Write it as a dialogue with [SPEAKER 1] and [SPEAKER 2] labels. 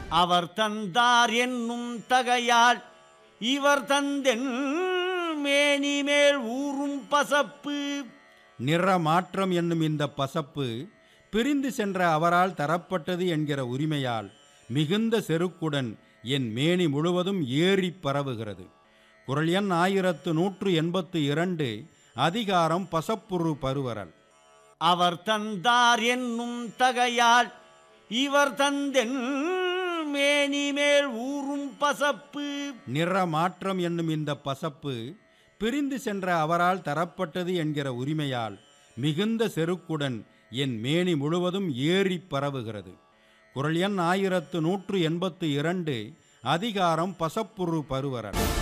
[SPEAKER 1] அவர் தந்தார் என்னும் தகையால் இவர் தந்தென் மேனி மேல் ஊறும் பசப்பு
[SPEAKER 2] நிற மாற்றம் என்னும் இந்த பசப்பு பிரிந்து சென்ற அவரால் தரப்பட்டது என்கிற உரிமையால் மிகுந்த செருக்குடன் என் மேனி முழுவதும் ஏறிப் பரவுகிறது குரல் எண் ஆயிரத்து நூற்று எண்பத்து இரண்டு அதிகாரம் பசப்புரு பருவரல்
[SPEAKER 1] அவர் தந்தார் என்னும் தகையால் இவர் தந்தென் மேனி மேல் ஊறும் பசப்பு
[SPEAKER 2] நிற மாற்றம் என்னும் இந்த பசப்பு பிரிந்து சென்ற அவரால் தரப்பட்டது என்கிற உரிமையால் மிகுந்த செருக்குடன் என் மேனி முழுவதும் ஏறிப் பரவுகிறது குரல் எண் ஆயிரத்து நூற்று எண்பத்து இரண்டு அதிகாரம் பசப்புரு பருவரல்